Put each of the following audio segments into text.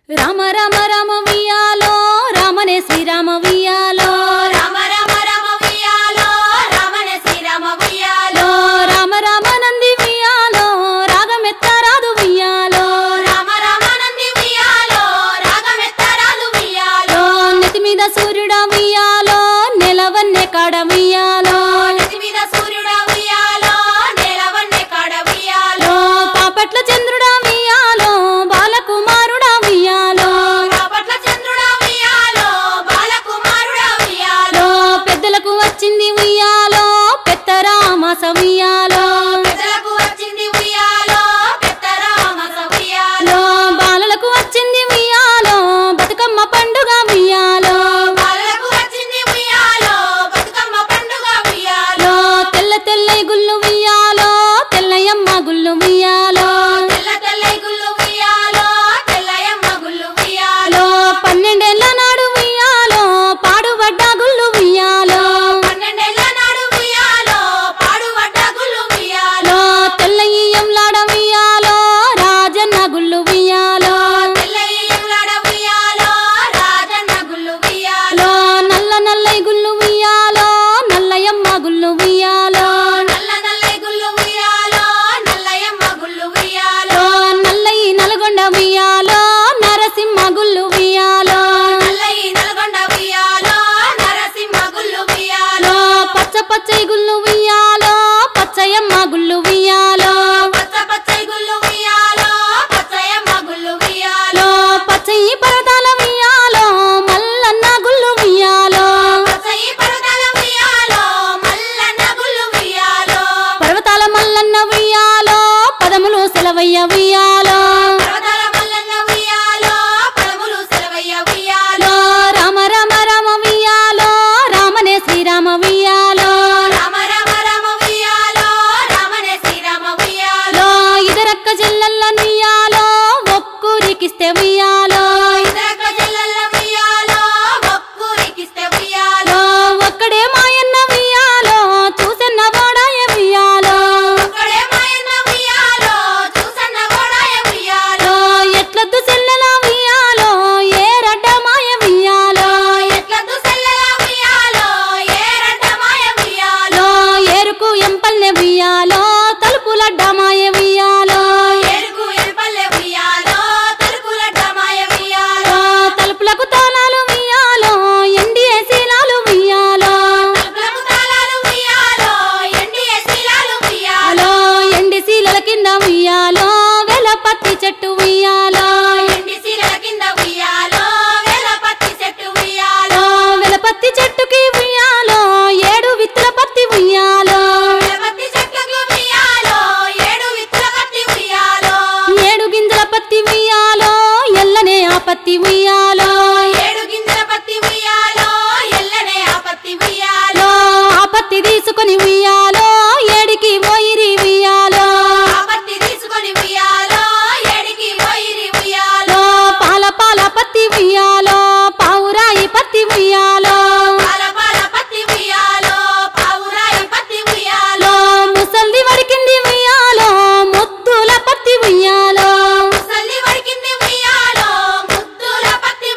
రామ రామ రామ వియాలో రామనే శ్రీరామ వియాలో రామ రామ రామ ఉయ్యాలో రామన శ్రీరామ ఉయ్యాలో రామ రామ నంది వియాలో రాగమెత్తరాదు వియాలో రామ రామ నంది ఉయ్యాలో రాగమెత్తరాదు ఉయ్యాలో నెత్తి మీద సూర్యుడా వియాలో నెలవన్నే కాడ వియాలో నెత్తి మీద సూర్యుడా ఉయ్యాలో నేలవన్నె కాడ ఉయ్యాలో పాపట్ల చంద్రుడా వియాలో బాలకుమారుడా వియాలో బాపట్ల చంద్రుడా ఉయ్యాలో బాలకుమారుడా ఉయ్యాలో పెద్దలకు వచ్చింది ఉయ్యాలో పెత్తరామాస ఉయ్యాలో పెద్దలకు వచ్చింది ఉయ్యాలో పెద్దరామస ఉయ్యాలో బాలలకు వచ్చింది ఉయ్యాలో బతుకమ్మ పండుగ ఉయ్యాలో బాలలకు వచ్చింది ఉయ్యాలో బతుకమ్మ పండుగ ఉయ్యాలో తెల్ల తెల్ల గుళ్ళు ఉయ్యాలో తెల్లయమ్మ గుళ్ళు ఉయ్యాలో తెల్ల తెల్లై గుళ్ళు ఉయ్యాలో తెల్లయమ్మ గుళ్ళు ఉయ్యాలో పన్నెండేళ్ల నాడు ఉయ్యాలో పాడుబడ్డ గుళ్ళు ఉయ్యాలో పన్నెండేళ్ల నాడు ఉయ్యాలో పాడుబడ్డ గుళ్ళు ఉయ్యాలో తెల్లయ్యంలాడ ఉయ్యాలో రాజన్న గుళ్ళు ఉయ్యాలో తెల్లయ్యంలాడ ఉయ్యాలో రాజన్న గుళ్ళు ఉయ్యాలో నల్ల నల్లై గుళ్ళు ఉయ్యాలో నల్లయమ్మ గుళ్ళు ఉయ్యాలో నల్ల నల్లై గుళ్ళు ఉయ్యాలో నల్లయమ్మ గుళ్ళు ఉయ్యాలో నల్లయి నల్గొండ ఉయ్యాలో నరసింహ గుళ్ళు ఉయ్యాలో నల్లయి నల్గొండ ఉయ్యాలో నరసింహ గుళ్ళు ఉయ్యాలో పచ్చ పచ్చై గుళ్ళు ఉయ్యాలో పచ్చయమ్మ గుళ్ళు ఉయ్యాలో పచ్చ పచ్చై గుళ్ళు ఉయ్యాలో పచ్చయమ్మ గుళ్ళు ఉయ్యాలో పచ్చయి పరదాల ఉయ్యాలో మల్లన్న గుళ్ళు ఉయ్యాలో పచ్చయి పర్వతాల ఉయ్యాలో మల్లన్న గుళ్ళు ఉయ్యాలో పర్వతాల మల్లన్న ఉయ్యాలో పదములు సెలవయ్య ఉయ్యాలో పర్వతాల మల్లన్న ఉయ్యాలో పదములు సెలవయ్య ఉయ్యాలో రామ రామ రామ ఉయ్యాలో రామనే శ్రీరామ ఉయ్యాలో రామ రామ రామ ఉయ్యాలో రామనే శ్రీరామ ఉయ్యాలో ఇదరక్క చెల్లెల్ల నుయ్యాలో ఒక్కూరికిస్తే ఉయ్యాలో ఇదరక జల్లల్ల ఉయ్యాలో ఒక్కూరికిస్తే ఉయ్యాలో ఒక్కడే మాయన్న ఉయ్యాలో చూసన్న వాడాయ ఉయ్యాలో ఒక్కడే మాయన్న ఉయ్యాలో చూసన్న గోడాయ ఉయ్యాలో ఎట్లద్దు చెల్లెల ఉయ్యాలో ఏ రడ్డ మాయ ఉయ్యాలో ఎట్లద్దు సెల్లల ఉయ్యాలో ఏ రడ్డ మాయ ఉయ్యాలో ఏరుకు ఎంపల్లె ఉయ్యాలో తలుపులడ్డ మాయ ఉయ్యాలో ఎరుకు ఎరుపల్లె ఉయ్యాలో తలుపులడ్డ మాయ ఉయ్యాలో తలుపులకు తాళాలు ఉయ్యాలో ఎండి శీలాలు ఉయ్యాలో తలుపులకు తాళాలు ఉయ్యాలో ఎండి శీలాలు ఉయ్యాలో ఎండి శీలల కింద ఉయ్యాలో వెలపత్తి చెట్టు ఉయ్యాలో ఎండి శీలల కింద ఉయ్యాలో వేల పత్తి చెట్టు ఉయ్యాలో వెలపత్తి చెట్టుకి ఉయ్యాలో ఏడు విత్తుల పత్తి ఉయ్యాలో పత్తి చెట్లకు ఉయ్యాలో ఏడు విత్తుల పత్తి ఉయ్యాలో ఏడు గింజల పత్తి ఉయ్యాలో ఎల్లనే ఆ పత్తి ఉయ్యాలో ఏడు గింజల పత్తి ఉయ్యాలో ఎల్లనే ఆ పత్తి ఉయ్యాలో ఆ పత్తి తీసుకొని ఉయ్యాలో ఏడికి పోయిరి ఉయ్యాలో ఆ పత్తి తీసుకొని ఉయ్యాలో ఏడికి పోయిరి ఉయ్యాలో పాల పాల పత్తి ఉయ్యాలో పావురాయి పత్తి ఉయ్యాలో పాల పాల పత్తి ఉయ్యాలో పావురాయి పత్తి ఉయ్యాలో ముసల్ది వడికింది ఉయ్యాలో ముద్దుల పత్తి ఉయ్యాలో ముసల్ది వడికింది ఉయ్యాలో ముద్దుల పత్తి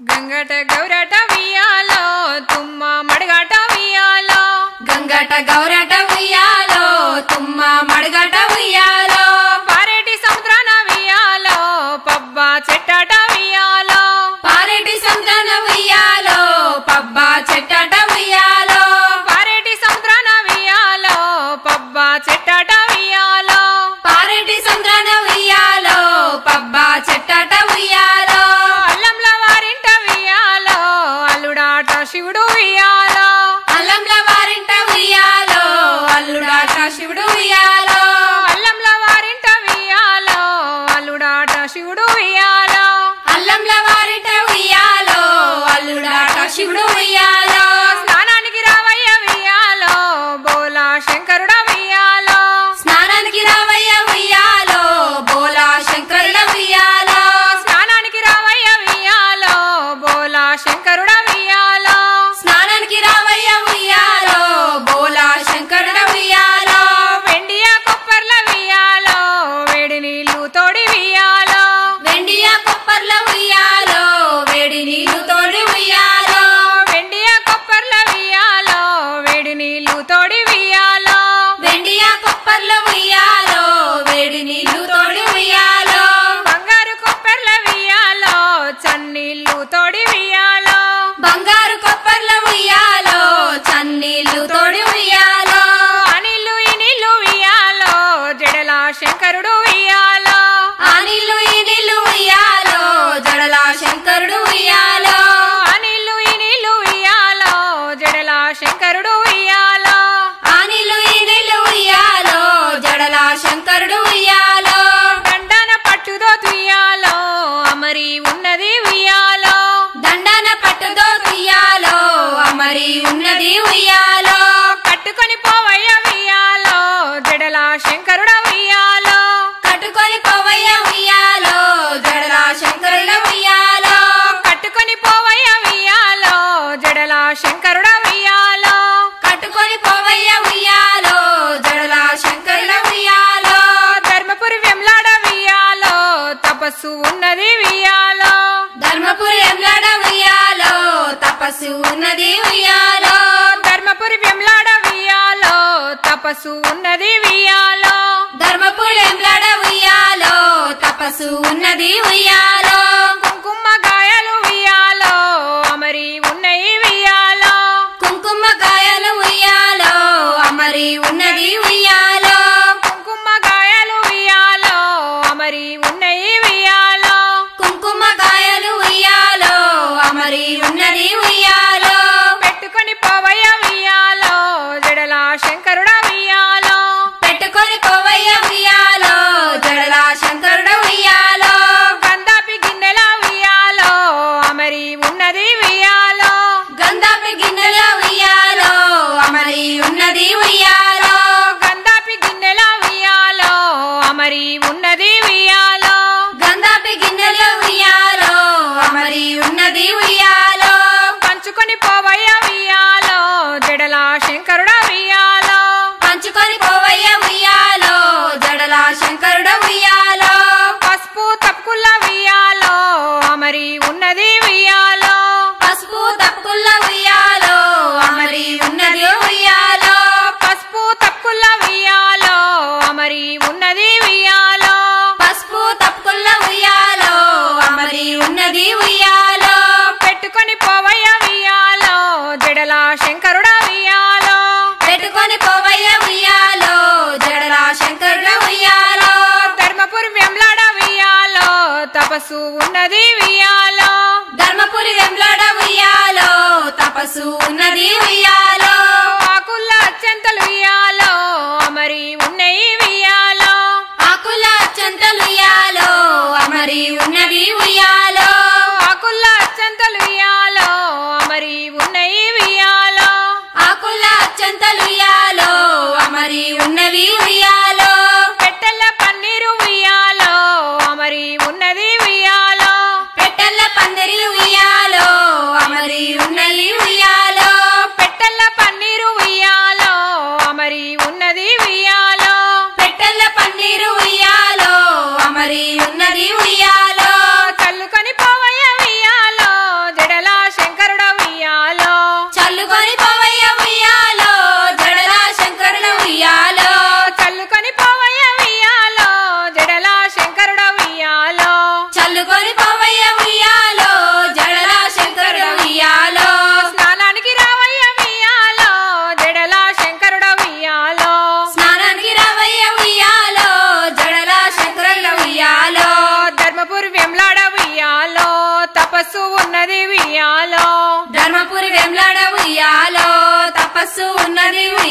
గంగట గౌరట వియాలో తుమ్మ మడగట వియాలో గంగట గౌరట ఉయ్యాలో తుమ్మ మడగట ఉయ్యాలో పారేటి సముద్రాన వియాలో పబ్బ చెట్టట వియాలో పారెటి సంతాన ఉయ్యాలో పబ్బా చెట్టట ఉయ్యాలో పారేటి సముద్రాన వియాలో పబ్బ చెట్టట వియాలో పారెటి సంతాన ఉయ్యాలో పబ్బా చెట్టట ఉయ్యాలో అల్లంల వారింట వియాలో అల్లుడాట శివుడు వియాలో అల్లంల వారింట ఉయ్యాలో అల్లుడాట శివుడు ఉయ్యాలో అల్లంల వారింట వియాలో అల్లుడాట శివుడు వియాలో అల్లంల వారింట ఉయ్యాలో అల్లుడాట శివుడు ఉయ్యాలో స్నానానికి రావయ్య వియాలో బోలా శంకరుడ వియాలో స్నానానికి రావయ్య ఉయ్యాలో బోలా శంకరుల ఉయ్యాలో స్నానానికి రావయ్య వియాలో బోలా శంకరుడ వియాలో స్నానానికి రావయ్య ఉయ్యాలో బోలా శంకరుల ఉయ్యాలో వెండియ కొప్పర్ల వియాలో వేడి నీళ్లు తోడి వియాలో వెండియ కొప్పర్ల ఉయ్యాలో వేడి నీళ్లు తోడి ఉయ్యాలో వెండియ కొప్పర్ల వియాలో వేడి నీళ్లు తోడి వియాలో వెండియ కొప్పర్ల ఉయ్యాలో వేడి నీళ్లు తోడి ఉయ్యాలో బంగారు కొప్పర్ల వియాలో చన్నీళ్లు తోడి వియాలో బంగారు కొప్పర్ల ఉయ్యాలో చన్నీళ్లు తోడి ఉయ్యాలో ఆ నీళ్లు ఈ నీళ్లు వియాలో జడల శంకరుడు వియాలో ఆ నీళ్లు ఈ నీళ్లు ఉయ్యాలో జడల శంకరుడు ఉయ్యాలో ఆ నీళ్లు ఈ నీళ్లు వియాలో జడల శంకరుడు వియాలో ఆ నీళ్లు ఈ నీళ్లు ఉయ్యాలో జడల శంకరుడు ఉయ్యాలో దండన పట్టుదో తుయ్యాలో అమరి ఉన్నది వియాలో దండన పట్టుదో ఉయ్యాలో అమరి ఉన్నది ఉయ్యాలో కట్టుకొని పోవయ్య వియాలో జడల శంకరుడ వియాలో కట్టుకొని పోవయ్య ఉయ్యాలో జడల శంకరుల ఉయ్యాలో కట్టుకొని పోవయ్య వియాలో జడల శంకరుడ వియాలో కట్టుకొని పోవయ్య ఉయ్యాలో జడల శంకరుల ఉయ్యాలో ధర్మపురి వెమ్లాడ వియాలో తపస్సు ఉన్నది వియాలో ధర్మపురి ఎంలాడ ఉయ్యాలో తపస్సు ఉన్నది ఉయ్యాలో ధర్మపురి వెమ్లాడ వియాలో తపస్సు ఉన్నది వియాలో ధర్మపురి ఎంలాడ ఉయ్యాలో తపస్సు ఉన్నది ఉయ్యాలో కుంకుమ గాయలు వియాలో అమరి ఉన్నాయి వియాలో కుంకుమ కాయలు ఉయ్యాలో అమరి ఉన్నది ఉయ్యాలో కుంకుమ గాయలు వియాలో అమరి ఉన్నాయి వియాలో కుంకుమ కాయలు ఉయ్యాలో అమరి ఉన్నది ఉయ్యాలో పెట్టుకొని పోవయ్య వియాలో జడల శంకరుడ వియాలో పెట్టుకొని పోవయ్య ఉయ్యాలో జడల శంకరుడు ఉయ్యాలో గంధాపి గిన్నెల వియాలో అమరి ఉన్నది వియాలో గంధాపి గిన్నెల ఉయ్యాలో అమరి ఉన్నది ఉయ్యాలో గంధాపి గిన్నెల వియాలో అమరి ఉన్నది వియాలో గంధాపి గిన్నెల ఉయ్యాలో అమరి ఉన్నది ఉయ్యాలో పంచుకొని పోవయ్య వియాలో జడల శంకరుడ వియాలో పంచుకొని పోవయ్య ఉయ్యాలో జడల శంకరుడు ఉయ్యాలో పసుపు తప్పుకుల్ల వియాలో అమరి ఉన్నది వియాలో పసుపు తప్పుకుల్ల ఉయ్యాలో అమరి ఉన్నది ఉయ్యాలో పసుపు తప్పుకుల్ల వియాలో అమరి ఉన్నది వియాలో పసుపు తప్పుకుల్ల ఉయ్యాలో అమరి ఉన్నది ఉయ్యాలో పెట్టుకొని పోవయ్య వియాలో జడల శంకరుడ వియాలో పెట్టుకొని పోవయ్య ఉయ్యాలో జడల శంకరుడు ఉయ్యాలో ధర్మపురి వెంలాడ వియాలో తపస్సు ఉన్నది వియాలో ధర్మపురి వెంలాడ ఉయ్యాలో తపస్సు ఉన్నది ఉయ్యాలో ఆకుల్ల అత్యంతలు వియాలో అమరి ఉన్నాయి వియాలో ఆకుల చెంతలు ఉయ్యాలో అమరి ఉన్నది ఉయ్యాలో ఆకుల్ల అత్యంతలు వియాలో అమరి ఉన్నాయి వియాలో ఆకుల చెంతలు ఉయ్యాలో అమరి ఉన్నది ఉయ్యాలో పెట్టెల్ల పన్నీరు వియాలో అమరి ఉన్నది వియాలో పెట్టెల్ల పందిరి ఉయ్యాలో అమరి ఉన్నది ఉయ్యాలో పెట్టెల్ల పన్నీరు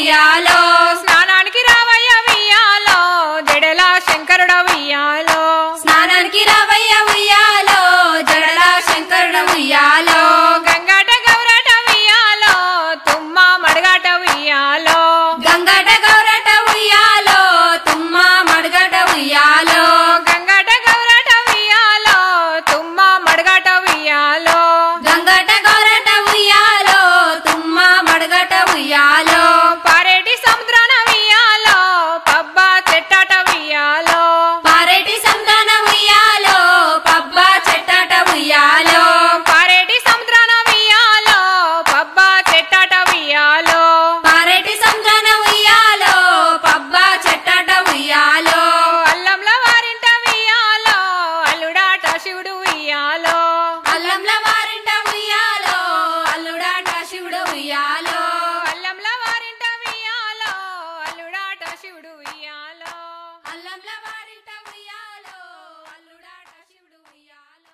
ఉయ్యాలో స్నానానికి రావయ్య ఉయ్యాలో జడల శంకరుడ ఉయ్యాలో స్నానానికి రావయ్య ఉయ్యాలో జడల శంకరుడ ఉయ్యాలో గంగాట గౌరాట ఉయ్యాలో తుమ్మ మడగాట ఉయ్యాలో గంగట గౌరట ఉయ్యాలో తుమ్మ మడగట ఉయ్యాలో గంగాట గౌరాట ఉయ్యాలో తుమ్మ మడగాట ఉయ్యాలో గంగట గౌరట ఉయ్యాలో తుమ్మ మడగట ఉయ్యాలో పారేటి సముద్రాన ఉయ్యాలో పబ్బ చెట్టాట ఉయ్యాలో పారేటి సంతాన ఉయ్యాలో పబ్బ చెట్టట ఉయ్యాలో పారేటి సముద్రాన ఉయ్యాలో పబ్బ చెట్టాట ఉయ్యాలో పారేటి సంతాన ఉయ్యాలో పబ్బ చెట్టట ఉయ్యాలో అల్లంల వారింట ఉయ్యాలో అల్లుడాట శివుడు ఉయ్యాలో అల్లంల వారింట ఉయ్యాలో అల్లుడాట శివుడు ఉయ్యాలో అల్లంల వారింట ఉయ్యాలో అల్లుడాట శివుడు ఉయ్యాలో అల్లంల వారింట ఉయ్యాలో అల్లుడాట శివుడు ఉయ్యాలో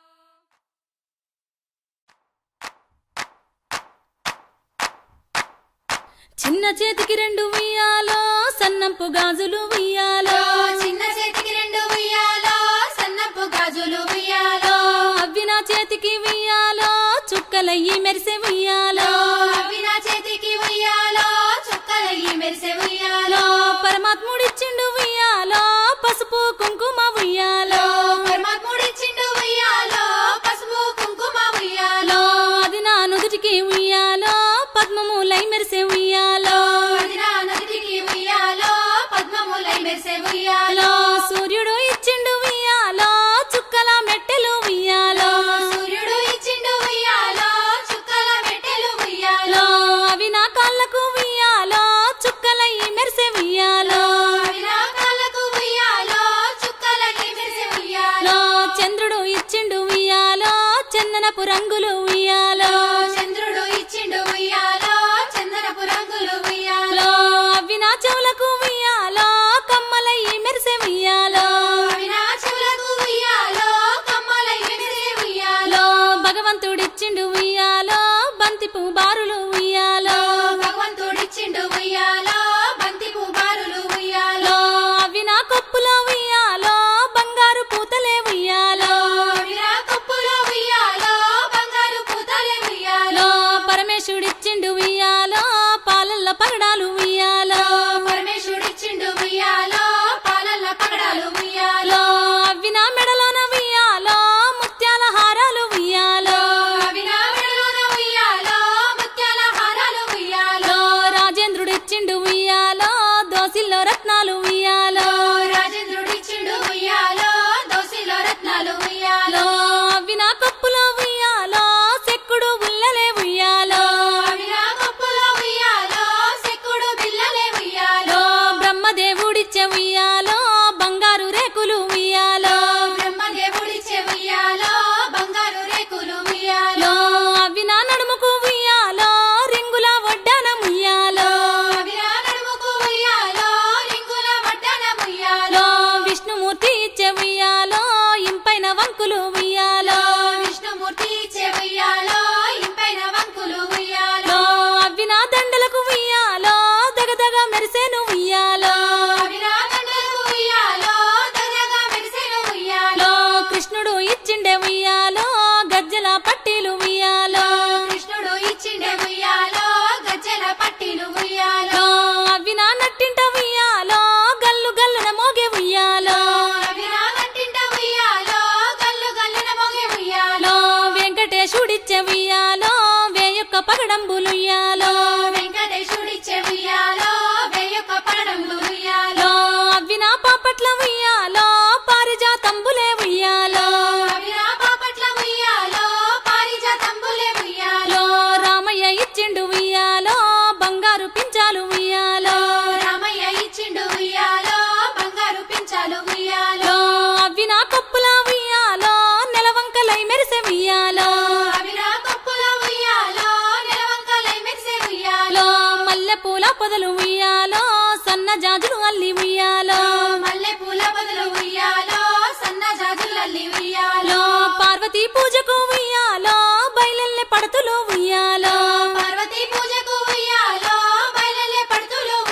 చిన్న చేతికి రెండు ఉయ్యాలో సన్నంపు గాజులు ఉయ్యాలో చిన్న చేతికి రెండు ఉయ్యాలో సన్నపు గాజులు ఉయ్యాలో అవ్వి నా చేతికి ఉయ్యాలో చుక్కలయ్యి మెరిసే ఉయ్యాలో అవి నా చేతికి ఉయ్యాలో చుక్కలయ్యి మెరిసే ఉయ్యాలో పరమాత్ముడిచ్చిండు ఉయ్యాలో పసుపు కుంకుమ ఉయ్యాలో పరమాత్ముడిచ్చిండు ఉయ్యాలో పసుపు కుంకుమ ఉయ్యాలో అది నా నుదుటికి ఉయ్యాలో పద్మములై మెరిసే ఉయ్యాలో అది నా నదికి ఉయ్యాలో పద్మములై మెరిసే ఉయ్యాలో సూర్యుడు ఇచ్చిండు ఉయ్యాలో చుక్కల మెట్టెలు ఉయ్యాలో సూర్యుడు ఇచ్చిండు ఉయ్యాలో చుక్కల మెట్టెలు ఉయ్యాలో అవి నా కాళ్ళకు ఉయ్యాలో చుక్కలయ్యి మెరిసే ఉయ్యాలో అవి నా కాళ్ళకు ఉయ్యాలో చుక్కలకి మెరిసే ఉయ్యాలో చంద్రుడు ఇచ్చిండు ఉయ్యాలో చందనపు రంగులు ఉయ్యాలో చంద్రుడు ఇచ్చిండు ఉయ్యాలో చందనపు రంగులు ఉయ్యాలో అవి నా చెవులకు ఉయ్యాలో కమ్మలయ్యి మెరిసే ఉయ్యాలో అవి నా చెవులకు ఉయ్యాలో కమ్మలై మెరిసే ఉయ్యాలో భగవంతుడిచ్చిండు ఉయ్యాలో బంతిపు బారులు ఉయ్యాలో భగవంతుడిచ్చిండు ఉయ్యాలో బంతి పువ్వారులు ఉయ్యాలో అవి నా కొప్పులో ఉయ్యాలో బంగారు పూతలే ఉయ్యాలో అవి నా కప్పులో ఉయ్యాలో బంగారు పూతలే ఉయ్యాలో పరమేశుడిచ్చిండు ఉయ్యాలో పాలల్ల పగడాలు ఉయ్యాలో పరమేశ్వరుడిచ్చిండు ఉయ్యాలో పాలల్ల పగడాలు ఉయ్యాలో అవి నా మెడలోన ఉయ్యాలో ముత్యాల హారాలు ఉయ్యాలో అవి నా మెడలోన ఉయ్యాలో ముత్యాల హారాలు ఉయ్యాలో రాజేంద్రుడిచ్చిండు ఉయ్యాలో దోసిల్లో రత్నాలు ఉయ్యాలో రాజేంద్రుడిచ్చిండు ఉయ్యాలో దోసిలో రత్నాలు ఉయ్యాలో అవి నా కప్పులో ఉయ్యాలో చెక్కుడు ఉల్లలే ఉయ్యాలో అవి నా కప్పులో ఉయ్యాలో సెక్కుడు బిల్లలే ఉయ్యాలో బ్రహ్మదేవుడిచ్చే ఉయ్యాలో బంగారు రేకులు ఉయ్యాలో బ్రహ్మదేవుడిచ్చే ఉయ్యాలో బంగారు రేకులు ఉయ్యాలో అవి నా నడుముకు ఉయ్యాలో రింగుల వడ్డానం ఉయ్యాలో అవి నా నడుముకు ఉయ్యాలో రింగుల వడ్డన ఉయ్యాలో విష్ణుమూర్తి ఇచ్చే ఉయ్యాలో ఇంపైన వంకులు ఉయ్యాలో విష్ణుమూర్తి ఇచ్చే ఉయ్యాలో ఇంపైన వంకులు ఉయ్యాలో అవి నా దండలకు ఉయ్యాలో దగదగ మెరిసేను ఉయ్యాలో అవి నా దండలకు ఉయ్యాలో దగ్గరగా మెరిసెను ఉయ్యాలో కృష్ణుడు ఇచ్చిండే ఉయ్యాలో గజ్జల పట్టీలు ఉయ్యాలో కృష్ణుడు ఇచ్చిండే ఉయ్యాలో గజ్జల పట్టీలు ఉయ్యాలో అవి నా నట్టింట ఉయ్యాలో గల్లు గల్లున మోగే ఉయ్యాలో అవి నా నట్టింట ఉయ్యాలో గల్లు గల్లున మొగే ఉయ్యాలో వెంకటేశుడిచ్చే ఉయ్యాలో వేయొక్క పగడంబులు ఉయ్యాలో వెంకటేశుడిచ్చే ఉయ్యాలో వేయొక్క పడడంబు ఉయ్యాలో అవి నా పాపట్ల ఉయ్యాలో పారిజాతంబులే ఉయ్యాలో అవి నా పాపట్ల ఉయ్యాలో పారిజాతంబులే ఉయ్యాలో రామయ్య ఇచ్చిండు ఉయ్యాలో బంగారు పించాలు ఉయ్యాలో రామయ్య ఇచ్చిండు ఉయ్యాలో బంగారు పించాలు ఉయ్యాలో అవి నా కప్పుల ఉయ్యాలో నెలవంకలై మెరిసే ఉయ్యాలో అవి నా కప్పుల ఉయ్యాలో నెలవంకలై మెరిసే ఉయ్యాలో మల్లె పూల పొదలు ఉయ్యాలో సన్న జాజులు అల్లి ఉయ్యాలో మల్లె పూల బదులు ఉయ్యాలో సన్న జాజులల్లి ఉయ్యాలో పార్వతీ పూజకు ఉయ్యాలో బయలెల్లె పడతులు ఉయ్యాలో పార్వతీ పూజకు ఉయ్యాలో బయలెల్లే పడుతులు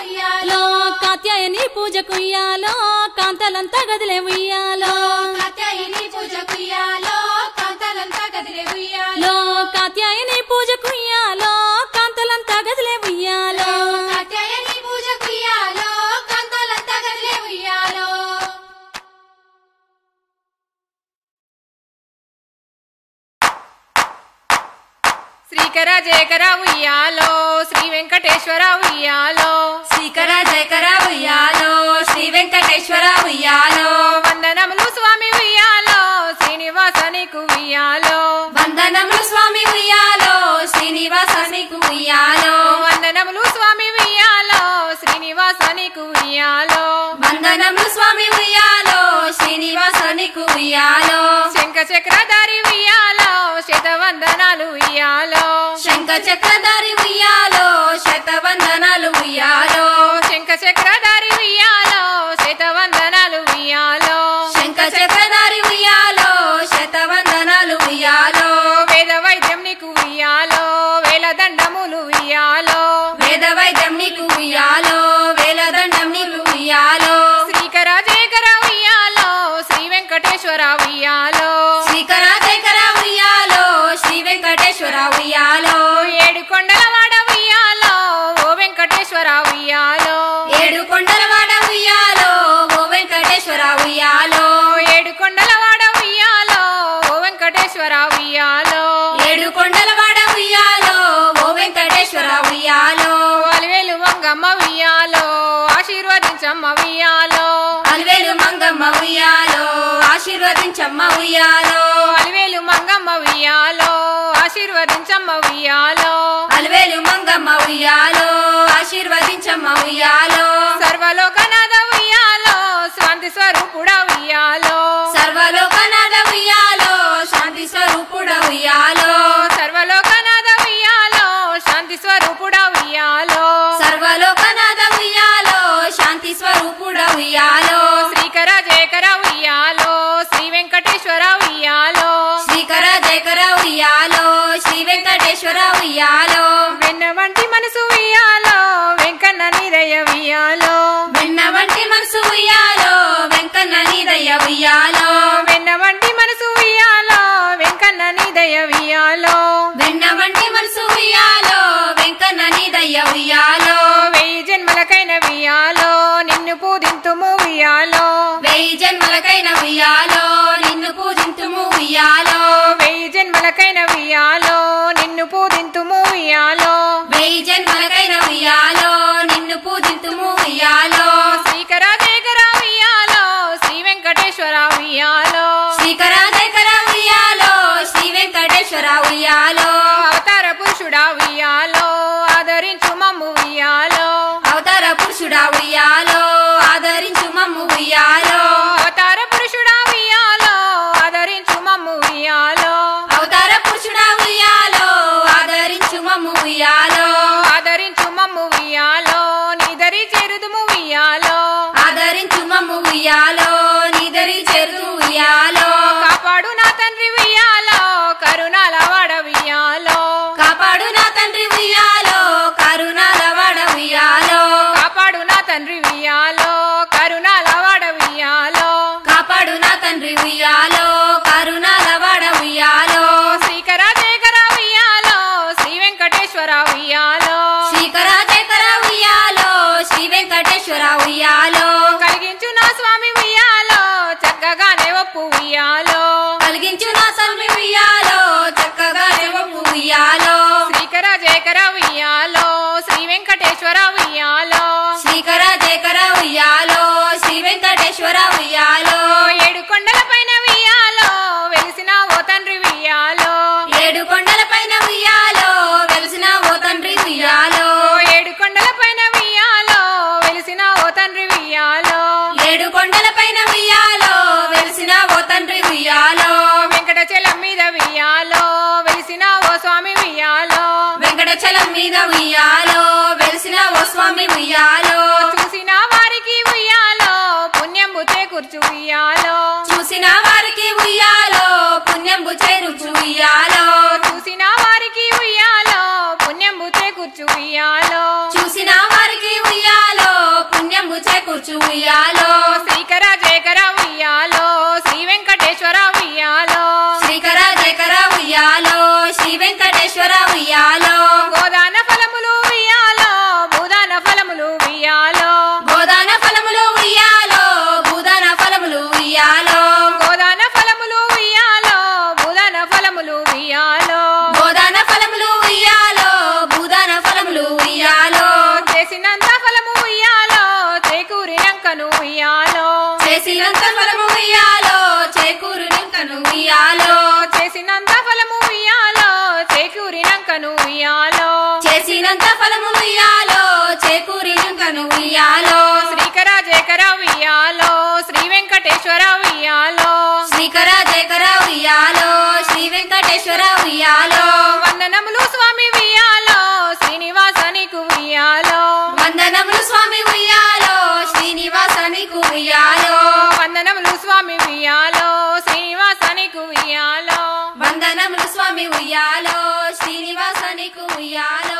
పూజ కుయ్యాలో కాంతలంతా గదిలే ఉయ్యాలో కాత్యాయని పూజ కుయ్యాలో కాంతలంతా కదిలే ఉయ్యాలో లో కాత్యాయని పూజ కుయ్యాలో కాంతలంతా గదిలే ఉయ్యాలో కాత్యాయని పూజ కుయ్యాలో కాంతలంతా కదిలే ఉయ్యాలో శ్రీకర జయకర ఉయ్యాలో శ్రీ వెంకటేశ్వర ఉయ్యాలో శ్రీకర జయకర ఉయ్యాలో శ్రీ వెంకటేశ్వర ఉయ్యాలో వందనములు స్వామి ఉయ్యాలో శ్రీనివాస నీకు ఉయ్యాలో వందనములు స్వామి ఉయ్యాలో శ్రీనివాస నీకు ఉయ్యాలో వందనములు స్వామి ఉయ్యాలో శ్రీనివాస నీకు ఉయ్యాలో వందనములు స్వామి ఉయ్యాలో శ్రీనివాస నీకు ఉయ్యాలో శంఖ చక్రధారి ఉయ్యాలో శతవందనాలు ఉయ్యాలో శంఖ చక్రధారి ఉయ్యాలో శతవందనాలు ఉయ్యాలో శంఖ చక్రధారి ఉయ్యాలో శతవందనాలు ఉయ్యాలో శంఖ చక్రధారి ఉయ్యాలో శతవందనాలు ఉయ్యాలో వేద వైద్యం నీకు ఉయ్యాలో వేల దండములు ఉయ్యాలో వేద వైద్యం నీకు ఉయ్యాలో వేలదండం నీకు ఉయ్యాలో శ్రీకర జయకర ఉయ్యాలో శ్రీ వెంకటేశ్వర ఉయ్యాలో శ్రీకర జయకర ఉయ్యాలో శ్రీ వెంకటేశ్వర ఉయ్యాలో ఏడు కొండల వాడ ఉయ్యాలో ఓ వెంకటేశ్వర ఉయ్యాలో ఏడు కొండల వాడ ఉయ్యాలో ఓ వెంకటేశ్వర ఉయ్యాలో ఏడు కొండల వాడ ఉయ్యాలో ఓ వెంకటేశ్వర ఉయ్యాలో ఏడు కొండల వాడ ఉయ్యాలో ఓ వెంకటేశ్వర ఉయ్యాలో అలివేలు మంగమ్మ ఉయ్యాలో ఆశీర్వదించమ్మ ఉయ్యాలో అలివేలు మంగమ్మ ఉయ్యాలో ఆశీర్వదించమ్మ ఉయ్యాలో అలివేలు మంగమ్మ ఉయ్యాలో ఆశీర్వదించమ్మ ఉయ్యాలో అలివేలు మంగమ్మ ఉయ్యాలో ఆశీర్వదించమ్మ ఉయ్యాలో సర్వలోకనాథ ఉయ్యాలో స్వాంతి స్వరూపుడ ఉయ్యాలో సర్వలోకనాథ ఉయ్యాలో శాంతి స్వరూపుడ ఉయ్యాలో సర్వలోకనాథ ఉయ్యాలో శాంతి స్వరూపుడ ఉయ్యాలో సర్వలోకనాథ ఉయ్యాలో శాంతి స్వరూపుడ ఉయ్యాలో శ్రీకర జయకర ఉయ్యాలో శ్రీ వెంకటేశ్వర ఉయ్యాలో శ్రీకర జయకర ఉయ్యాలో శ్రీ వెంకటేశ్వర ఉయ్యాలో వెన్న వంటి మనసు ఉయ్యాలో వెంకన్న నిరయ ఉయ్యాలో వెన్న వంటి మనసు ఉయ్యాలో వెంకన్న నీదయ్య ఉయ్యాలో వెన్న వంటి మనసు ఉయ్యాలో వెంకన్న నిదయ ఉయ్యాలో వెన్న వంటి మనసు ఉయ్యాలో వెంకన్న నీదయ్య ఉయ్యాలో వెయ్యి జన్మలకైన ఉయ్యాలో నిన్ను పూజింతుము ఉయ్యాలో వెయ్యి జన్మలకైన ఉయ్యాలో నిన్ను పూజింతుము ఉయ్యాలో వెయ్యి జన్మలకైన ఉయ్యాలో నిన్ను పూజింతుము ఉయ్యాలో వెయ్యి జన్మలకైన ఉయ్యాలో నిన్ను పూజింతుము ఉయ్యాలో శ్రీకర జయకర ఉయ్యాలో శ్రీ వెంకటేశ్వర ఉయ్యాలో శ్రీకర జయకర ఉయ్యాలో శ్రీ వెంకటేశ్వర ఉయ్యాలో అవతార పురుషుడా ఉయ్యాలో ఆదరించు మమ్ము ఉయ్యాలో అవతార పురుషుడా ఉయ్యాలో ఆదరించు మమ్ము ఉయ్యాలో అవతార పురుషుడా ఉయ్యాలో ఆదరించు మమ్ము ఉయ్యాలో అవతార పురుషుడా ఉయ్యాలో ఆదరించు మమ్ము ఉయ్యాలో ఆదరించు మమ్ము ఉయ్యాలో నిదరి చేరుదుము ఉయ్యాలో ఆదరించు మమ్ము ఉయ్యాలో నిదరి చేరు ఉయ్యాలో కాపాడు నా తండ్రి ఉయ్యాలో కరుణాల వాడ ఉయ్యాలో కాపాడు నా తండ్రి ఉయ్యాలో కరుణాల వాడ ఉయ్యాలో కాపాడు నా తండ్రి ఉయ్యాలో కరుణాల వాడ ఉయ్యాలో కాపాడు నా తండ్రి ఉయ్యాలో కరుణాల వాడ ఉయ్యాలో శ్రీకర జయకర ఉయ్యాలో శ్రీ వెంకటేశ్వర ఉయ్యాలో శ్రీకర జయకర ఉయ్యాలో శ్రీ వెంకటేశ్వర ఉయ్యాలో కలిగించు నా స్వామి ఉయ్యాలో చక్కగానే ఒప్పు ఉయ్యాలో కలిగించు నా సల్మి ఉయ్యాలో చక్కగా చెవపు ఉయ్యాలో శ్రీకర జయకర ఉయ్యాలో శ్రీ వెంకటేశ్వర ఉయ్యాలో శ్రీకర జయకర ఉయ్యాలో శ్రీ వెంకటేశ్వర ఉయ్యాలో ఏడు కొండల పైన ఉయ్యాలో వెలిసిన ఓ తండ్రి ఉయ్యాలో ఏడు కొండల పైన ఉయ్యాలో వెలిసిన ఓ తండ్రి ఉయ్యాలో ఏడు కొండల పైన ఉయ్యాలో వెలిసిన ఓ తండ్రి ఉయ్యాలో ఏడు కొండల పైన ఉయ్యాలో వెలిసిన ఓ తండ్రి ఉయ్యాలో వెంకటచలం మీద ఉయ్యాలో వెలిసిన ఓ స్వామి ఉయ్యాలో వెంకటచలం మీద ఉయ్యాలో వెలిసిన ఓ స్వామి ఉయ్యాలో చూసిన వారికి ఉయ్యాలో పుణ్యంబు చేకూర్చు ఉయ్యాలో చూసిన వారికి ఉయ్యాలో పుణ్యంబు చేరుచు ఉయ్యాలో చూసిన వారికి ఉయ్యాలో పుణ్యంబు చేకూర్చు ఉయ్యాలో చూసిన వారికి ఉయ్యాలో పుణ్యంబు చేకూర్చు చేకూరినంకను ఉయ్యాలో చేసినంత ఫలము ఉయ్యాలో చేకూరు నింకను ఉయ్యాలో చేసినంత ఫలము ఉయ్యాలో చేకూరినంకను ఉయ్యాలో చేసినంత ఫలము ఉయ్యాలో చేకూరి నింకను ఉయ్యాలో శ్రీకర జయకర ఉయ్యాలో శ్రీ వెంకటేశ్వర ఉయ్యాలో శ్రీకర జయకర ఉయ్యాలో శ్రీ వెంకటేశ్వర ఉయ్యాలో వందనములు స్వామి ఉయ్యాలో శ్రీనివాస నీకు ఉయ్యాలో వందనములు స్వామి ఉయ్యాలో శ్రీనివాస నీకు ఉయ్యాలో వందనములు స్వామి ఉయ్యాలో శ్రీనివాస నీకు ఉయ్యాలో వందనములు స్వామి ఉయ్యాలో శ్రీనివాస నీకు ఉయ్యాలో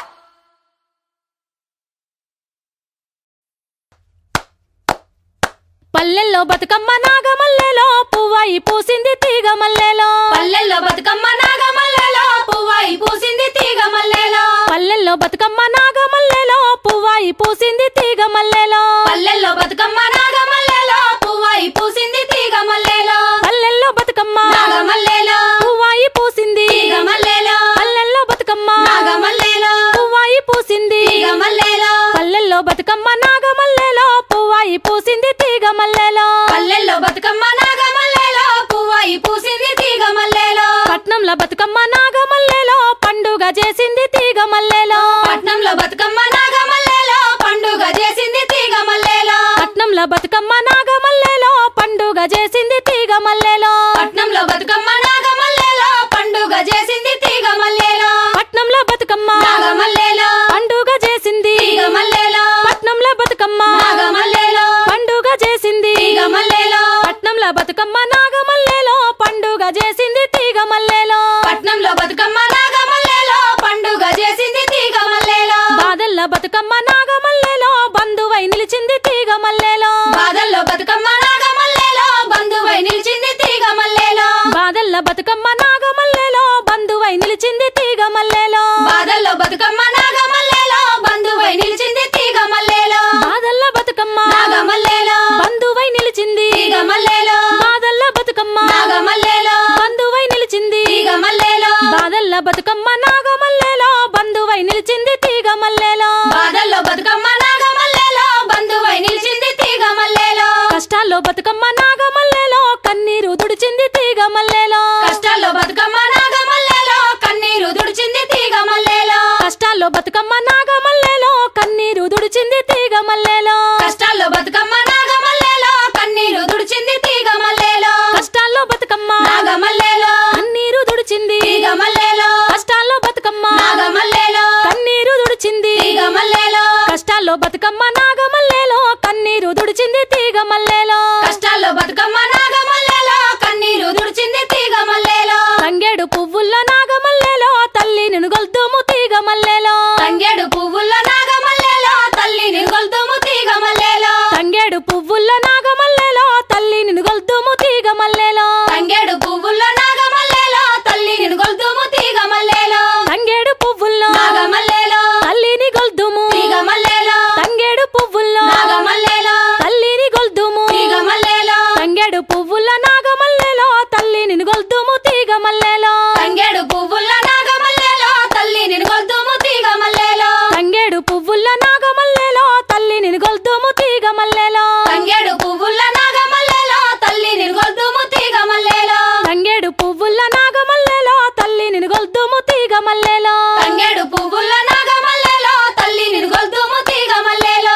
పల్లెల్లో బతుకమ్మ నాగమల్లెలో పువ్వాయి పూసింది తీగ మల్లెలో పల్లెల్లో బతుకమ్మ నాగమల్లలో పువ్వాయి పూసింది తీగ మల్లెలో పల్లెల్లో బతుకమ్మ నాగమల్లెలో పువ్వాయి పూసింది తీగ మల్లెలో పల్లెల్లో బతుకమ్మ నాగమల్లలో పువ్వాయి పూసింది తీగ మల్లెలో పల్లెల్లో బతుకమ్మ నాగమల్లేలో పువ్వాయి పూసింది తీగ మల్లెలో పల్లెల్లో బతుకమ్మ నాగమల్లేలో పువ్వాయి పూసింది తీగ మల్లెలో పల్లెల్లో బతుకమ్మ నాగమల్లెలో పువ్వాయి పూసింది తీగ మల్లెలో పల్లెల్లో బతుకమ్మ నాగమల్లేలో పువ్వాయి పూసింది తీగ మల్లెలో పట్నంలో బతుకమ్మ నాగమల్లెలో పండుగ చేసింది తీగ మల్లెలో పట్నంలో బతుకమ్మ నాగమల్లేలో పండుగ చేసింది తీగ మల్లెలో పట్నంలో బతుకమ్మ నాగమల్లెలో పండుగ చేసింది తీగ మల్లెలో పట్నంలో బతుకమ్మ నాగమల్లేలో పండుగ చేసింది తీగ మల్లెలో పట్నంలో బతుకమ్మ నాగమల్లేలో పండుగ చేసింది తీగ మల్లెలో పట్నంలో బతుకమ్మ నాగమల్లేలో పండుగ చేసింది తీగ మల్లెలో పట్నంలో బతుకమ్మ నాగమల్లెలో పండుగ చేసింది తీగ మల్లెలో పట్నంలో బతుకమ్మ నాగమల్లేలో పండుగ చేసింది తీగ మల్లెలో బాదల్ల బతుకమ్మ నాగమల్లెలో బంధువై నిలిచింది తీగ మల్లెలో బాదల్లో బతుకమ్మ నాగమల్లేలో బంధువై నిలిచింది తీగ మల్లెలో బాదల్ల బతుకమ్మ నాగమల్లెలో బంధువై నిలిచింది తీగ మల్లెలో బాదల్లో బతుకమ్మ నాగమల్లేలో బంధువై నిలిచింది తీగ మల్లెలో బాదల్ల బతుకమ్మ నాగమల్లేలో బంధువై నిలిచింది తీగ మల్లెలో బాదల్ల బతుకమ్మ నాగమల్లేలో బంధువై నిలిచింది తీగ మల్లెలో బాదల్ల బతుకమ్మ నాగమల్లెలో బంధువై నిలిచింది తీగ మల్లెలో బాదల్లో బతుకమ్మ నాగమల్లేలో బంధువై నిలిచింది తీగ మల్లెలో కష్టాల్లో బతుకమ్మ నాగమల్లెలో కన్నీరు దుడిచింది తీగ మల్లెలో కష్టాల్లో బతుకమ్మ నాగమల్లేలో కన్నీరు దుడిచింది తీగ మల్లెలో కష్టాల్లో బతుకమ్మ నాగమల్లెలో కన్నీరు దుడిచింది తీగ మల్లెలో కష్టాల్లో బతుకమ్మ నాగమల్లేలో కన్నీరు దుడిచింది తీగ మల్లెలో కష్టాల్లో బతుకమ్మ నాగమల్లేలో కన్నీరు దుడిచింది తీగ మల్లెలో కష్టాల్లో బతుకమ్మ నాగమల్లేలో కన్నీరు దుడిచింది తీగ మల్లెలో కష్టాల్లో బతుకమ్మ నాగమల్లెలో కన్నీరు దుడిచింది తీగ మల్లెలో కష్టాల్లో బతుకమ్మ నాగమల్లేలో కన్నీరు దుడిచింది తీగ మల్లెలో తంగేడు పువ్వుల్లో నాగమల్లెలో తల్లి నిన్ను గొల్దుము తీగ మల్లెలో తంగేడు పువ్వుల్లో నాగమల్లేలో తల్లిని గొల్తుము తీగ మల్లెలో తంగేడు పువ్వుల్లో నాగమల్లెలో తల్లి నిన్ను గొల్దుము తీగ మల్లెలో తంగేడు పువ్వుల్లో నాగమల్లేలో తల్లిని గొల్తుము తీగ మల్లెలో తంగేడు పువ్వుల్లో నాగమల్లేలో తల్లిని గొల్దుము తీగ మల్లెలో తంగేడు పువ్వుల్లో నాగమల్లేలో తల్లిని గొల్దుము తీగ మల్లెలో తంగేడు పువ్వుల నాగమల్లెలో తల్లిని గొల్దుము తీగ మల్లెలో తంగేడు పువ్వుల్లో నాగమల్లేలో తల్లిని గొల్తుము తీగ మల్లెలో తంగేడు పువ్వుల నాగమల్లెలో తల్లిని గొల్దుము తీగ మల్లెలో తంగేడు పువ్వుల్లో నాగమల్లేలో తల్లిని గొల్తుము తీగ మల్లెలో తంగేడు పువ్వుల నాగమల్లెలో తల్లిని గొల్దుము తీగ మల్లెలో తంగేడు పువ్వుల్లో నాగమల్లేలో తల్లిని గొల్తుము తీగ మల్లెలో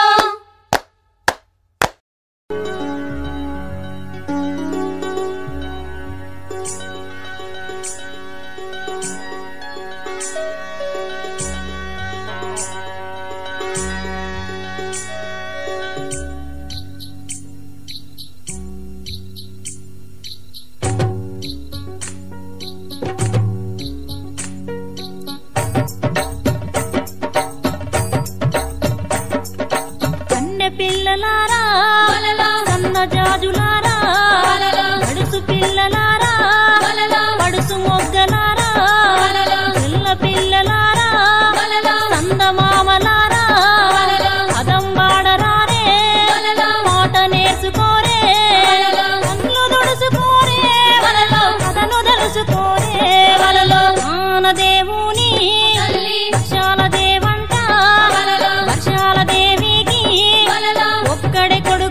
కన్నె పిల్లలారా సన్న జాజులారా పడుసు పిల్లలారా పడుసు మొగ్గలారా పిల్ల పిల్లలారా సందమామలారా పదం వాడరారే మాట నేర్చుకోరే కన్ను దుడుచుకోరే వలలో కథను తెలుసుకోరే వలలో ఆనదేవుని వర్షాల దేవంట వర్షాల దేవికి ఒక్కడే కొడుకు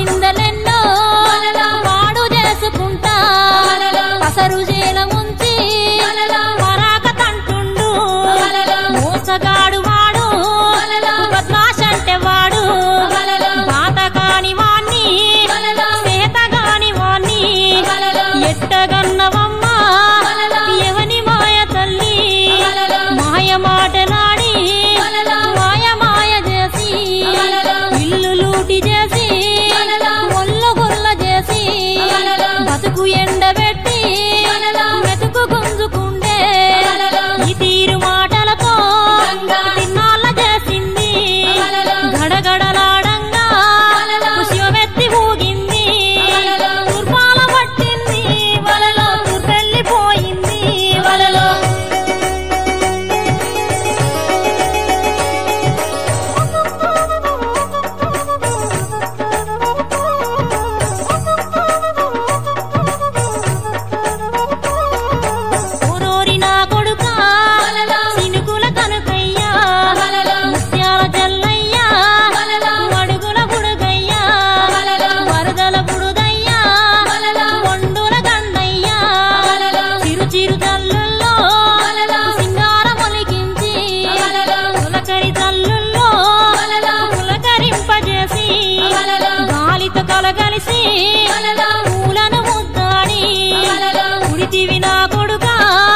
నిందలెన్నో వాడు చేసుకుంటా అసరు చేల ఉంచి పరాక తంటుండు మోసగాడు వాడు బద్మాషంటే వాడు బాత కాని వాణ్ణి సేత కాని వాణ్ణి ఎట్టగన్నవమ్మ ఎవని మాయ తల్లి మాయ మాటలాడి మాయ మాయ చేసి ఇల్లు లూటి చేసి ఒళ్ళు గుల్ల చేసి బతుకు ఎండబెట్టి మెతుకు గుంజుకుండే ఈ తీరు మాటలతో తిన్నాళ్ళ చేసింది గడగడలాడంగా శివమెత్తి ఊగింది తుర్పాల పట్టింది వలలో తుర్పెళ్ళిపోయింది వలలో ఓరోరి నా కొడుకా సినుకుల కనుకయ్యా ముత్యాల జల్లయ్యా అడుగుల బుడుగయ్యా వరదల బుడుదయ్యా వండుల గండయ్యా చిరు చిరు తల్లుల్లో సింగార మొలికించి పులకరి తల్లుల్లో పులకరింపజేసి గాలితో కలగలిసి పూలను ముద్దాడి ఉడితివి నా కొడుకా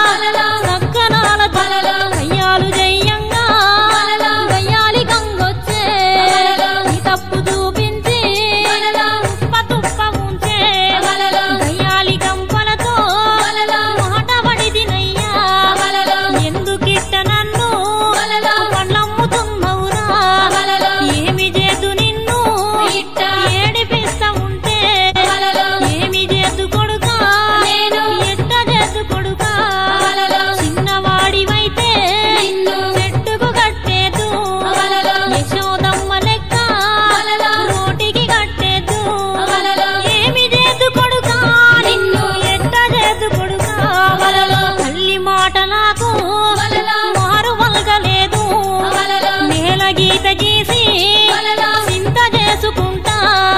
సక్కనాల కయ్యాలు జయ్యంగా గయ్యాలి గంగొచ్చే ఈ తప్పు చూపించి ఉప్ప తుప్ప ఉంచే గయ్యాలి కంపలతో మాట పడిదినయ్యా ఎందుకిట్ట నన్ను పండ్లమ్ముతున్నవురా ఏమి చేతు నిన్ను ఏడిపిస్తా ఉంటే ఏమి చేతు కొడుకా ఎట్ట చేతు కొడుకా చిన్నవాడివైతే చెట్టుకు కట్టేదు యశోదమ్మ లెక్క రోటికి కట్టేదు ఏమి చేతు కొడుకా నిన్ను ఎట్ట చేతు కొడుకా తల్లి మాట నాకు మారు వలగలేదు నేల గీత గీసి చింత చేసుకుంటా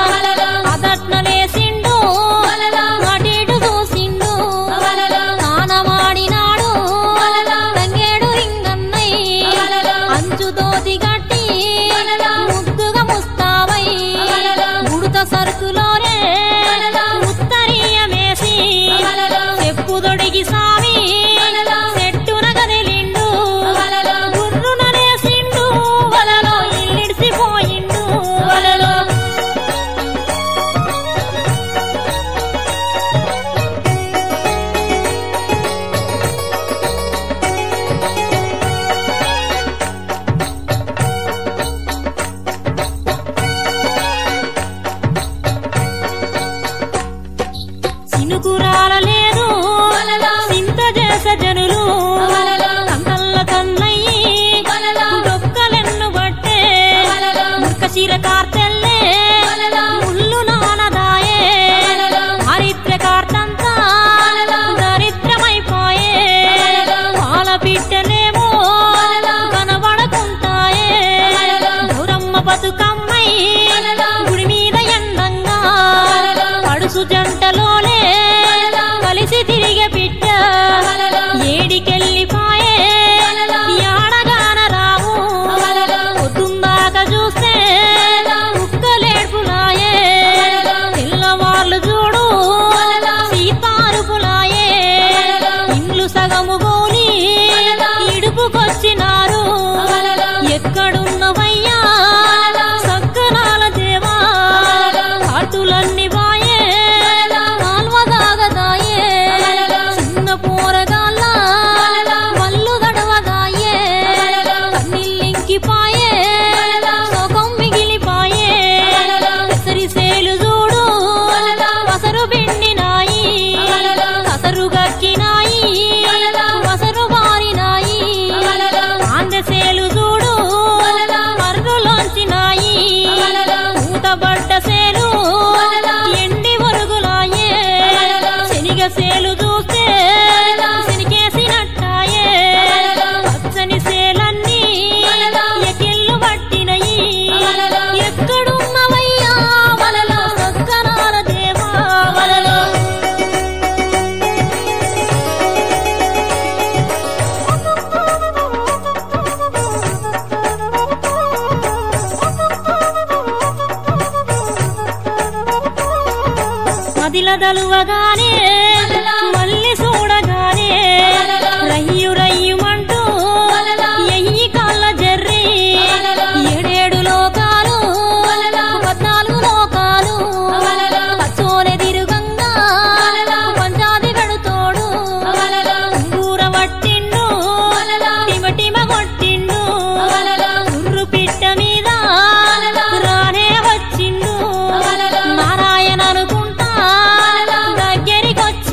అదట్నలేసిండు అటేటు చూసిండు తానమాడినాడు తంగేడు రింగన్నయ్య అంచుతో దిగట్టి ముద్దుగా ముస్తావై ఉడత సరుకులోనే ఉత్తరీయమేసి చెప్పు దొడిగి సామి చెట్టున కదిలిండు గుర్రుననేసిండు వలలో ఇల్లిడిసిపోయిండు వలలో సినుకురాలలేదు సింత చేస జనులు కంకల్ల కన్నయ్యి డొక్కలెన్ను బట్టే ముఖశిర కార్తెల్లే ముళ్ళు నానదాయే హరిత్ర కార్తంతా దరిద్రమైపోయే పాల పిట్టలేమో కనబడకుంటాయే గౌరమ్మ బతుకమ్మై గుడి మీద ఎండంగా పడుసు జంటలోనే కలిసి తిరిగే పిట్ట ఏడికెళ్ళిపాయే యాడగాన రావు పొద్దుందాక చూస్తే కుక్కలేడ్పులాయే తెల్లవార్లు చూడు సీతారుపులాయే ఇండ్లు సగము గోలి ఇడుపుకొచ్చినారు ఎక్కడున్నవయ్యా సక్కనాల దేవా కార్తులన్నీ బాయే నాల్వదాగదాయే చిన్న పోరగాళ్ళ మల్లు గడవదాయే కన్నీళ్ళింకిపాయే సొగం మిగిలిపాయే పెసరి సేలు చూడు వసరు పిండినాయి వసరు గక్కినాయి వసరు బారినాయి ఆంధ్ర తలువగానే మళ్ళీ చూడగానే రయ్యు రయ్యుమంటూ ఎయ్యి కాళ్ళ జర్రి ఏడేడు లోకాలు పద్నాలుగు లోకాలు పచ్చోనే తిరుగంగా పంజాది గడుతోడు ఊర పట్టిండు టిమటిమ కొట్టిండు ఉర్రు పిట్ట మీద రానే వచ్చిండు నారాయణ అనుకుంటా దగ్గరికొచ్చి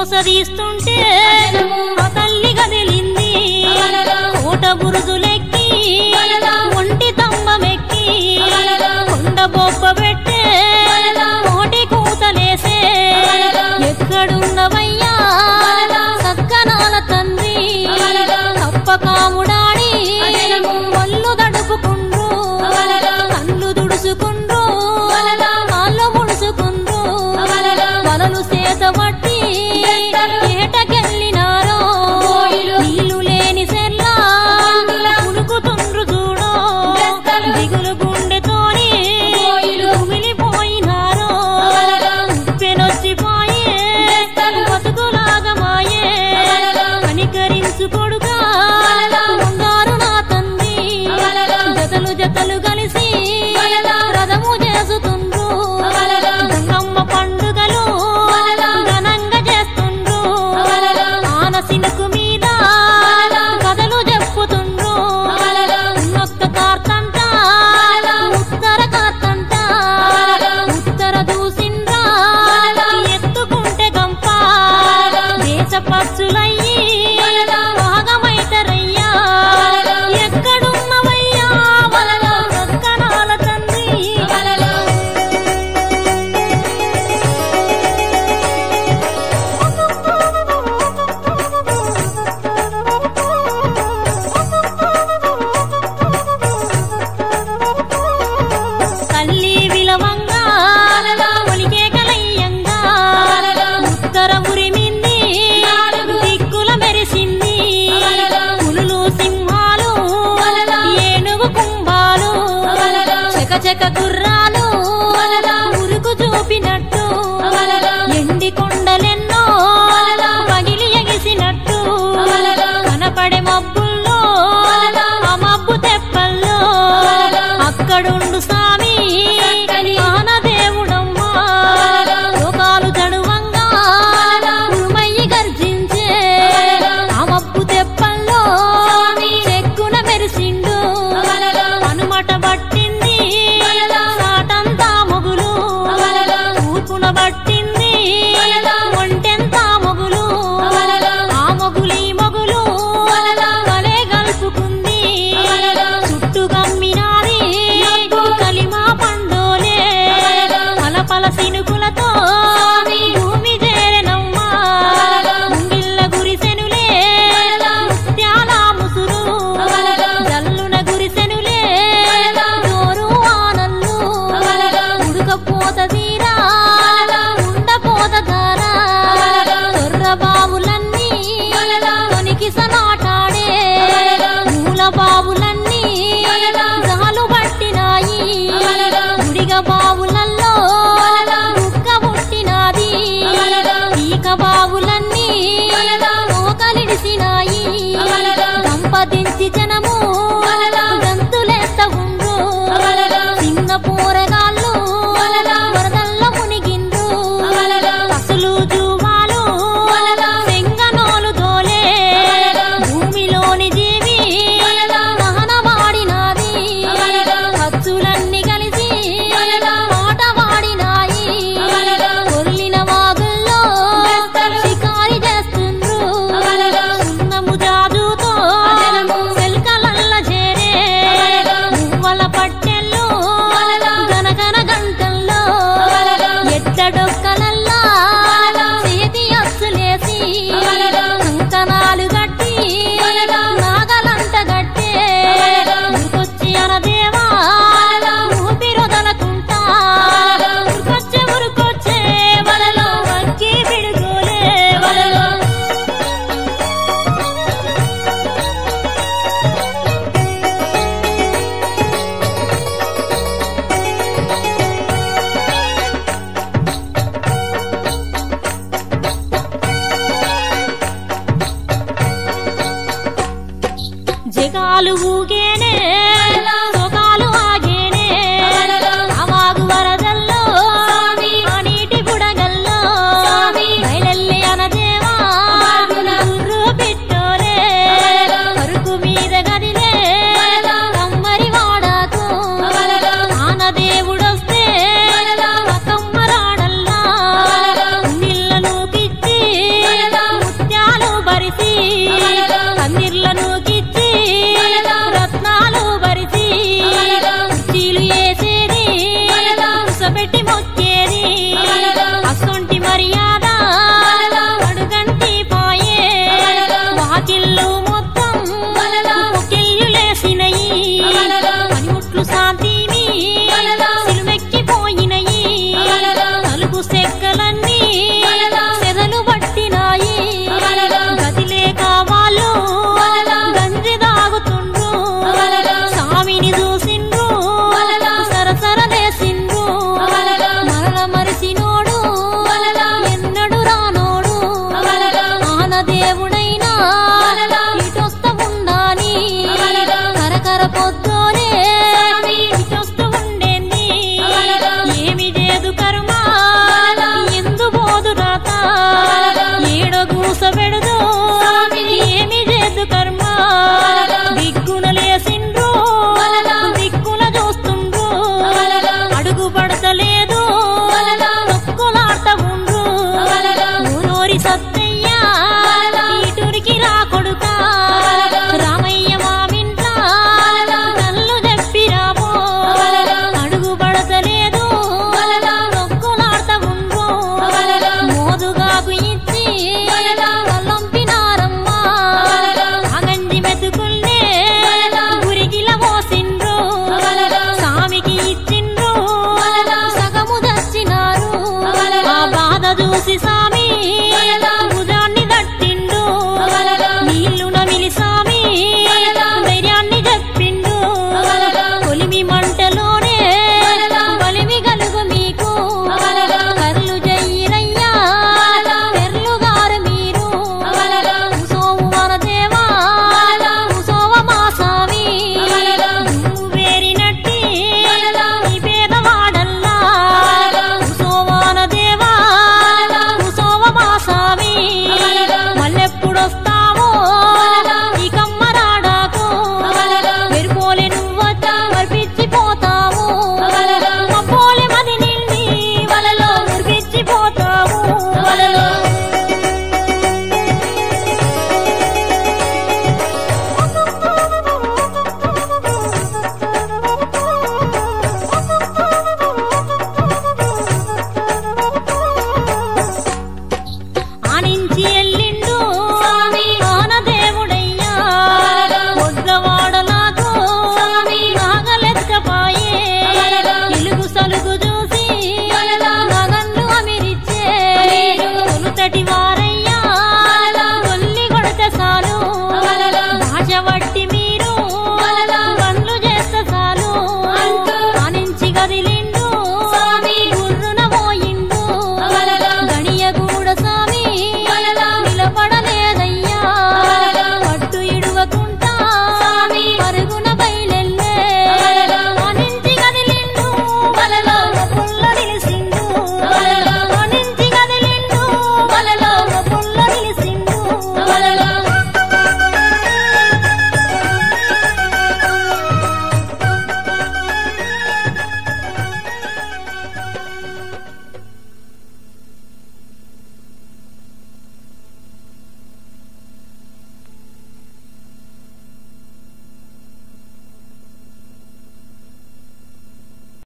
కోసదీస్తుంటే ఆ తల్లి గదిలింది కోట బురుజులెక్కి ఒంటి తంబమెక్కి కొండ బొబ్బ పెట్టే కోటి కూతలేసే ఎక్కడున్నవయ్యా సక్కనాల తండ్రి తప్పకాముడాడి ఒళ్ళు దడుపుకుండ్రు కళ్ళు దుడుసుకుండ్రు కాళ్ళు ముడుసుకుండ్రు వలలు సేతబట్టి ఏటకెళ్ళినారో నీళ్లు లేని సెల్లా ఉనుకుతుండ్రు చూడో దిగులు గుండెతోని కుమిలిపోయినారో ఉప్పెనొచ్చిపోయే బతుకులాగమాయే కనికరించు కొడుగా ఉంగారు నా తండ్రి జతలు జతలు కలిసి రథము చేసుతుండ్రు గంగమ్మ పండుగలు ఘనంగా చేస్తుండ్రు ఆనసినకు మీద కథలు చెప్పుతుండ్రు ఉన్నొక్క కార్తంట ఉత్తర కార్తంట ఉత్తర దూసిండ్రా ఎత్తుకుంటే గంప దేశ పచ్చులయ్యి భాగమైతరయ్యా ఎక్కడున్నవయ్యా వలలో సక్కనాల తండ్రి తల్లి విలవంగా ఒలికే కలయ్యంగా ఉత్తర ఉరిమింది దిక్కుల మెరిసింది పులులు సింహాలు ఏనుగు కుంభాలు చక చక గుర్ర